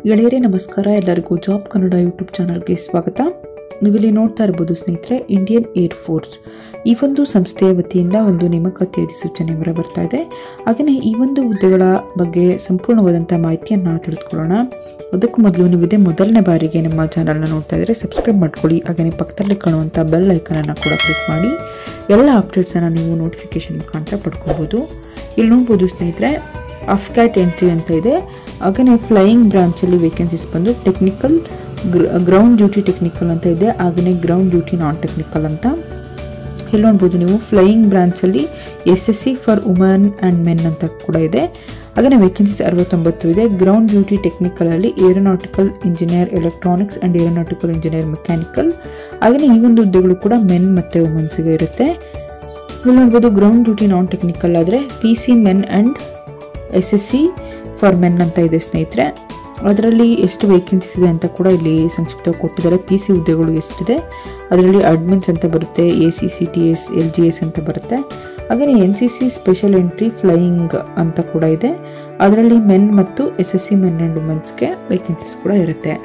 ಗೆಳೆಯರೇ ನಮಸ್ಕಾರ ಎಲ್ಲರಿಗೂ ಜಾಬ್ ಕನ್ನಡ ಯೂಟ್ಯೂಬ್ ಚಾನಲ್ಗೆ ಸ್ವಾಗತ ನೀವಿಲ್ಲಿ ನೋಡ್ತಾ ಇರ್ಬೋದು ಸ್ನೇಹಿತರೆ ಇಂಡಿಯನ್ ಏರ್ ಫೋರ್ಸ್ ಈ ಒಂದು ಸಂಸ್ಥೆಯ ವತಿಯಿಂದ ಒಂದು ನೇಮಕಾತಿ ಅಧಿಸೂಚನೆ ಹೊರ ಬರ್ತಾ ಇದೆ ಹಾಗೆಯೇ ಈ ಒಂದು ಹುದ್ದೆಗಳ ಬಗ್ಗೆ ಸಂಪೂರ್ಣವಾದಂಥ ಮಾಹಿತಿಯನ್ನು ತಿಳಿದುಕೊಳ್ಳೋಣ ಅದಕ್ಕೂ ಮೊದಲು ನೀವು ಇದೇ ಮೊದಲನೇ ಬಾರಿಗೆ ನಮ್ಮ ಚಾನಲ್ನ ನೋಡ್ತಾ ಇದ್ದರೆ ಸಬ್ಸ್ಕ್ರೈಬ್ ಮಾಡ್ಕೊಳ್ಳಿ ಹಾಗೆಯೇ ಪಕ್ಕದಲ್ಲಿ ಕಾಣುವಂಥ ಬೆಲ್ ಐಕನನ್ನು ಕೂಡ ಕ್ಲಿಕ್ ಮಾಡಿ ಎಲ್ಲ ಅಪ್ಡೇಟ್ಸನ್ನು ನೀವು ನೋಟಿಫಿಕೇಶನ್ ಮುಖಾಂತರ ಪಡ್ಕೊಬೋದು ಇಲ್ಲಿ ನೋಡ್ಬೋದು ಸ್ನೇಹಿತರೆ ಅಫ್ಕ್ಯಾಟ್ ಎಂಟ್ರಿ ಅಂತ ಇದೆ ಹಾಗೆಯೇ ಫ್ಲೈಯಿಂಗ್ ಬ್ರಾಂಚಲ್ಲಿ ವೇಕೆನ್ಸೀಸ್ ಬಂದು ಟೆಕ್ನಿಕಲ್ ಗ್ರೌಂಡ್ ಡ್ಯೂಟಿ ಟೆಕ್ನಿಕಲ್ ಅಂತ ಇದೆ ಹಾಗೆಯೇ ಗ್ರೌಂಡ್ ಡ್ಯೂಟಿ ನಾನ್ ಟೆಕ್ನಿಕಲ್ ಅಂತ ಇಲ್ಲಿ ನೋಡ್ಬೋದು ನೀವು ಫ್ಲೈಯಿಂಗ್ ಬ್ರಾಂಚಲ್ಲಿ S S C for woman and men ಅಂತ ಕೂಡ ಇದೆ ಹಾಗೆಯೇ ವೇಕೆನ್ಸೀಸ್ ಅರವತ್ತೊಂಬತ್ತು ಇದೆ ಗ್ರೌಂಡ್ ಡ್ಯೂಟಿ ಟೆಕ್ನಿಕಲಲ್ಲಿ aeronautical engineer electronics and aeronautical engineer mechanical ಹಾಗೆಯೇ ಈ ಒಂದು ಹುದ್ದೆಗಳು ಕೂಡ ಮೆನ್ ಮತ್ತು ವುಮೆನ್ಸ್ಗೆ ಇರುತ್ತೆ ಇಲ್ಲಿ ನೋಡ್ಬೋದು ಗ್ರೌಂಡ್ ಡ್ಯೂಟಿ ನಾನ್ ಟೆಕ್ನಿಕಲ್ ಆದರೆ P C men and S S C for men ಅಂತ ಇದೆ ಸ್ನೇಹಿತರೆ ಅದರಲ್ಲಿ ಎಷ್ಟು ವೇಕೆನ್ಸೀಸ್ ಇದೆ ಅಂತ ಕೂಡ ಇಲ್ಲಿ ಸಂಕ್ಷಿಪ್ತವಾಗಿ ಕೊಟ್ಟಿದ್ದಾರೆ ಪಿ ಸಿ ಹುದ್ದೆಗಳು ಎಷ್ಟಿದೆ ಅದರಲ್ಲಿ ಅಡ್ಮಿನ್ಸ್ ಅಂತ ಬರುತ್ತೆ A C C T S L G S ಅಂತ ಬರುತ್ತೆ ಹಾಗೆಯೇ N C C special entry flying ಅಂತ ಕೂಡ ಇದೆ ಅದರಲ್ಲಿ ಮೆನ್ ಮತ್ತು S S C men and ವುಮೆನ್ಸ್ಗೆ ವೇಕೆನ್ಸೀಸ್ ಕೂಡ ಇರುತ್ತೆ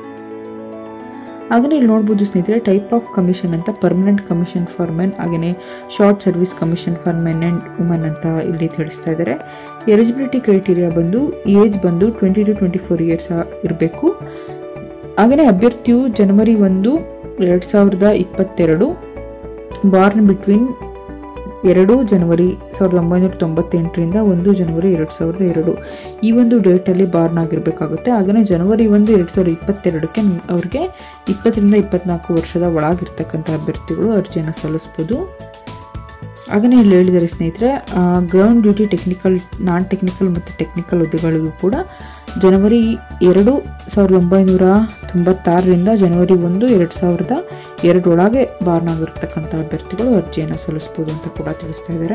ಹಾಗೆಯೇ ಇಲ್ಲಿ ನೋಡ್ಬೋದು ಸ್ನೇಹಿತರೆ ಟೈಪ್ ಆಫ್ ಕಮಿಷನ್ ಅಂತ ಪರ್ಮನೆಂಟ್ ಕಮಿಷನ್ ಫಾರ್ ಮೆನ್ ಹಾಗೆಯೇ short service commission for men and women ಅಂತ ಇಲ್ಲಿ ತಿಳಿಸ್ತಾ ಇದ್ದಾರೆ ಎಲಿಜಿಬಿಲಿಟಿ ಕ್ರೈಟೀರಿಯಾ ಬಂದು ಏಜ್ ಬಂದು twenty two twenty four years ಇರಬೇಕು ಹಾಗೆಯೇ ಅಭ್ಯರ್ಥಿಯು ಜನವರಿ ಒಂದು ಎರಡು ಸಾವಿರದ ಇಪ್ಪತ್ತೆರಡು ಬಾರ್ನ್ ಬಿಟ್ವೀನ್ ಎರಡು ಜನವರಿ ಸಾವಿರದ ಒಂಬೈನೂರ ತೊಂಬತ್ತೆಂಟರಿಂದ ಒಂದು ಜನವರಿ ಎರಡು ಸಾವಿರದ ಎರಡು ಈ ಒಂದು ಡೇಟಲ್ಲಿ ಬಾರ್ನ್ ಆಗಿರಬೇಕಾಗುತ್ತೆ ಹಾಗೆಯೇ ಜನವರಿ ಒಂದು ಎರಡು ಸಾವಿರದ ಇಪ್ಪತ್ತೆರಡಕ್ಕೆ ಅವ್ರಿಗೆ ಇಪ್ಪತ್ತರಿಂದ ಇಪ್ಪತ್ನಾಲ್ಕು ವರ್ಷದ ಒಳಗಿರ್ತಕ್ಕಂಥ ಅಭ್ಯರ್ಥಿಗಳು ಅರ್ಜಿಯನ್ನು ಸಲ್ಲಿಸ್ಬೋದು ಹಾಗೆಯೇ ಇಲ್ಲಿ ಹೇಳಿದ್ದಾರೆ ಸ್ನೇಹಿತರೆ ground duty technical non technical ಮತ್ತು ಟೆಕ್ನಿಕಲ್ ಹುದ್ದೆಗಳಿಗೂ ಕೂಡ ಜನವರಿ ಎರಡು ಸಾವಿರದ ಒಂಬೈನೂರ ತೊಂಬತ್ತಾರರಿಂದ ಜನವರಿ ಒಂದು ಎರಡು ಸಾವಿರದ ಎರಡರೊಳಗೆ ಬಾರ್ನ್ ಆಗಿರ್ತಕ್ಕಂಥ ಅಭ್ಯರ್ಥಿಗಳು ಅರ್ಜಿಯನ್ನು ಸಲ್ಲಿಸ್ಬೋದು ಅಂತ ಕೂಡ ತಿಳಿಸ್ತಾ ಇದ್ದಾರೆ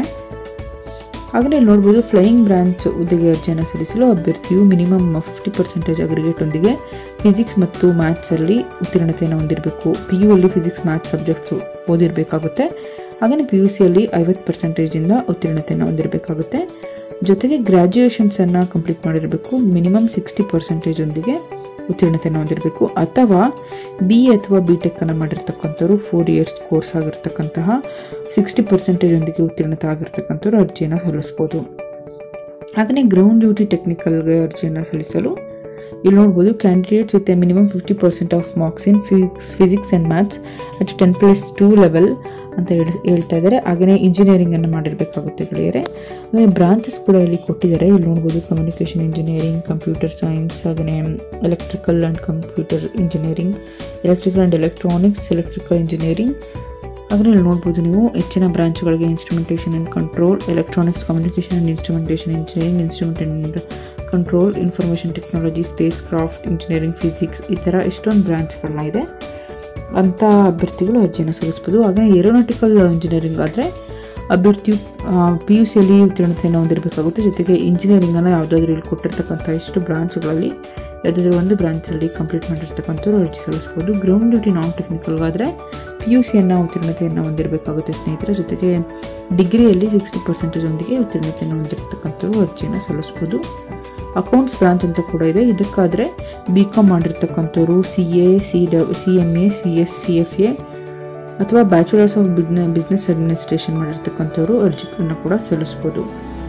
ಹಾಗೆಯೇ ಇಲ್ಲಿ ನೋಡ್ಬೋದು ಫ್ಲೈಯಿಂಗ್ ಬ್ರಾಂಚ್ ಹುದ್ದೆಗೆ ಅರ್ಜಿಯನ್ನು ಸಲ್ಲಿಸಲು ಅಭ್ಯರ್ಥಿಯು ಮಿನಿಮಮ್ ಫಿಫ್ಟಿ ಪರ್ಸೆಂಟೇಜ್ ಅಗ್ರಿಗೇಟ್ನೊಂದಿಗೆ ಫಿಸಿಕ್ಸ್ ಮತ್ತು ಮ್ಯಾಥ್ಸಲ್ಲಿ ಉತ್ತೀರ್ಣತೆಯನ್ನು ಹೊಂದಿರಬೇಕು ಪಿ ಯು ಅಲ್ಲಿ ಫಿಸಿಕ್ಸ್ ಮ್ಯಾಥ್ಸ್ ಸಬ್ಜೆಕ್ಟ್ಸು ಓದಿರಬೇಕಾಗುತ್ತೆ ಹಾಗೆಯೇ ಪಿ ಯು ಸಿಯಲ್ಲಿ ಐವತ್ತು ಪರ್ಸೆಂಟೇಜಿಂದ ಉತ್ತೀರ್ಣತೆಯನ್ನು ಹೊಂದಿರಬೇಕಾಗುತ್ತೆ ಜೊತೆಗೆ ಗ್ರ್ಯಾಜುಯೇಷನ್ಸನ್ನು ಕಂಪ್ಲೀಟ್ ಮಾಡಿರಬೇಕು ಮಿನಿಮಮ್ ಸಿಕ್ಸ್ಟಿ ಪರ್ಸೆಂಟೇಜೊಂದಿಗೆ ಉತ್ತೀರ್ಣತೆಯನ್ನು ಹೊಂದಿರಬೇಕು ಅಥವಾ ಬಿ ಎ ಅಥವಾ ಬಿ ಟೆಕ್ಕನ್ನು ಮಾಡಿರ್ತಕ್ಕಂಥವ್ರು ಫೋರ್ ಇಯರ್ಸ್ ಕೋರ್ಸ್ ಆಗಿರ್ತಕ್ಕಂತಹ ಸಿಕ್ಸ್ಟಿ ಪರ್ಸೆಂಟೇಜೊಂದಿಗೆ ಉತ್ತೀರ್ಣತೆ ಆಗಿರ್ತಕ್ಕಂಥವ್ರು ಅರ್ಜಿಯನ್ನು ಸಲ್ಲಿಸ್ಬೋದು ಹಾಗೆಯೇ ಗ್ರೌಂಡ್ ಡ್ಯೂಟಿ ಟೆಕ್ನಿಕಲ್ಗೆ ಅರ್ಜಿಯನ್ನು ಸಲ್ಲಿಸಲು ಇಲ್ಲಿ ನೋಡ್ಬೋದು candidates with a minimum fifty percent of marks in physics physics and maths at ten plus two level ಅಂತ ಹೇಳಿ ಹೇಳ್ತಾ ಇದ್ದಾರೆ ಹಾಗೆಯೇ ಇಂಜಿನಿಯರಿಂಗನ್ನು ಮಾಡಿರಬೇಕಾಗುತ್ತೆ ಗೆಳೆಯರೆ ಹಾಗೆ ಬ್ರಾಂಚಸ್ ಕೂಡ ಇಲ್ಲಿ ಕೊಟ್ಟಿದ್ದಾರೆ ಇಲ್ಲಿ ನೋಡ್ಬೋದು ಕಮ್ಯುನಿಕೇಷನ್ ಇಂಜಿನಿಯರಿಂಗ್ ಕಂಪ್ಯೂಟರ್ ಸೈನ್ಸ್ ಹಾಗೆಯೇ electrical and computer engineering electrical and electronics electrical engineering ಹಾಗೆ ಇಲ್ಲಿ ನೋಡ್ಬೋದು ನೀವು ಹೆಚ್ಚಿನ ಬ್ರಾಂಚ್ಗಳಿಗೆ instrumentation and control electronics communication and instrumentation engineering instrument and control information technology spacecraft engineering physics ಈ ಥರ ಎಷ್ಟೊಂದು ಬ್ರಾಂಚ್ಗಳನ್ನ ಇದೆ ಅಂಥ ಅಭ್ಯರ್ಥಿಗಳು ಅರ್ಜಿಯನ್ನು ಸಲ್ಲಿಸ್ಬೋದು ಹಾಗೆ ಏರೋನಾಟಿಕಲ್ ಇಂಜಿನಿಯರಿಂಗ್ ಆದರೆ ಅಭ್ಯರ್ಥಿಯು ಪಿ ಯು ಸಿಯಲ್ಲಿ ಉತ್ತೀರ್ಣತೆಯನ್ನು ಹೊಂದಿರಬೇಕಾಗುತ್ತೆ ಜೊತೆಗೆ ಇಂಜಿನಿಯರಿಂಗನ್ನು ಯಾವುದಾದ್ರೂ ಇಲ್ಲಿ ಕೊಟ್ಟಿರ್ತಕ್ಕಂಥ ಎಷ್ಟು ಬ್ರಾಂಚ್ಗಳಲ್ಲಿ ಯಾವುದಾದ್ರೂ ಒಂದು ಬ್ರಾಂಚಲ್ಲಿ ಕಂಪ್ಲೀಟ್ ಮಾಡಿರ್ತಕ್ಕಂಥವ್ರು ಅರ್ಜಿ ಸಲ್ಲಿಸ್ಬೋದು ಗ್ರೌಂಡ್ ಡ್ಯೂಟಿ ನಾನ್ ಟೆಕ್ನಿಕಲ್ಗಾದರೆ ಪಿ ಯು ಸಿಯನ್ನು ಉತ್ತೀರ್ಣತೆಯನ್ನು ಹೊಂದಿರಬೇಕಾಗುತ್ತೆ ಸ್ನೇಹಿತರ ಜೊತೆಗೆ ಡಿಗ್ರಿಯಲ್ಲಿ ಸಿಕ್ಸ್ಟಿ ಪರ್ಸೆಂಟೇಜೊಂದಿಗೆ ಉತ್ತೀರ್ಣತೆಯನ್ನು ಹೊಂದಿರತಕ್ಕಂಥವ್ರು ಅರ್ಜಿಯನ್ನು ಸಲ್ಲಿಸ್ಬೋದು ಅಕೌಂಟ್ಸ್ ಬ್ರಾಂಚ್ ಅಂತ ಕೂಡ ಇದೆ ಇದಕ್ಕಾದರೆ ಬಿ ಕಾಮ್ ಮಾಡಿರ್ತಕ್ಕಂಥವ್ರು ಸಿ ಎ ಸಿ ಡ C M A C S C F A ಅಥವಾ ಬ್ಯಾಚುಲರ್ಸ್ ಆಫ್ ಬಿಡ್ನ ಬಿಸ್ನೆಸ್ ಅಡ್ಮಿನಿಸ್ಟ್ರೇಷನ್ ಮಾಡಿರ್ತಕ್ಕಂಥವ್ರು ಅರ್ಜಿಗಳನ್ನು ಕೂಡ ಸಲ್ಲಿಸ್ಬೋದು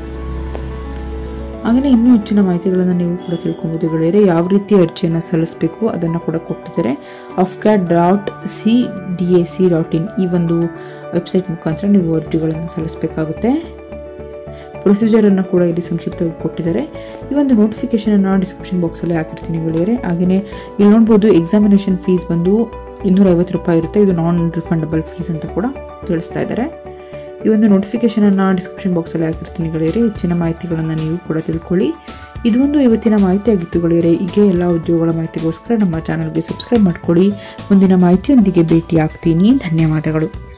ಹಾಗೆಯೇ ಇನ್ನೂ ಹೆಚ್ಚಿನ ಮಾಹಿತಿಗಳನ್ನು ನೀವು ಕೂಡ ತಿಳ್ಕೊಬೋದು ಗೆಳೆಯರೆ ಯಾವ ರೀತಿ ಅರ್ಜಿಯನ್ನು ಸಲ್ಲಿಸಬೇಕು ಅದನ್ನು ಕೂಡ ಕೊಟ್ಟಿದ್ದಾರೆ AFCAT dot C D A C dot in ಈ ಒಂದು ವೆಬ್ಸೈಟ್ ಮುಖಾಂತರ ನೀವು ಅರ್ಜಿಗಳನ್ನು ಸಲ್ಲಿಸಬೇಕಾಗುತ್ತೆ ಪ್ರೊಸೀಜರನ್ನು ಕೂಡ ಇಲ್ಲಿ ಸಂಕ್ಷಿಪ್ತವಾಗಿ ಕೊಟ್ಟಿದ್ದಾರೆ ಈ ಒಂದು ನೋಟಿಫಿಕೇಷನನ್ನು ಡಿಸ್ಕ್ರಿಪ್ಷನ್ ಬಾಕ್ಸಲ್ಲಿ ಹಾಕಿರ್ತೀನಿ ಗೆಳೆಯರೆ ಹಾಗೆಯೇ ಇಲ್ಲಿ ನೋಡ್ಬೋದು ಎಕ್ಸಾಮಿನೇಷನ್ ಫೀಸ್ ಬಂದು ಇನ್ನೂರೈವತ್ತು ರೂಪಾಯಿ ಇರುತ್ತೆ ಇದು ನಾನ್ ರಿಫಂಡಬಲ್ ಫೀಸ್ ಅಂತ ಕೂಡ ತಿಳಿಸ್ತಾ ಇದ್ದಾರೆ ಈ ಒಂದು ನೋಟಿಫಿಕೇಷನನ್ನು ಡಿಸ್ಕ್ರಿಪ್ಷನ್ ಬಾಕ್ಸಲ್ಲಿ ಹಾಕಿರ್ತೀನಿ ಗೆಳೆಯರೆ ಹೆಚ್ಚಿನ ಮಾಹಿತಿಗಳನ್ನು ನೀವು ಕೂಡ ತಿಳ್ಕೊಳ್ಳಿ ಇದು ಒಂದು ಇವತ್ತಿನ ಮಾಹಿತಿ ಆಗಿತ್ತು ಗೆಳೆಯರೆ ಹೀಗೆ ಎಲ್ಲ ಉದ್ಯೋಗಗಳ ಮಾಹಿತಿಗೋಸ್ಕರ ನಮ್ಮ ಚಾನಲ್ಗೆ ಸಬ್ಸ್ಕ್ರೈಬ್ ಮಾಡ್ಕೊಳ್ಳಿ ಮುಂದಿನ ಮಾಹಿತಿಯೊಂದಿಗೆ ಭೇಟಿ ಆಗ್ತೀನಿ ಧನ್ಯವಾದಗಳು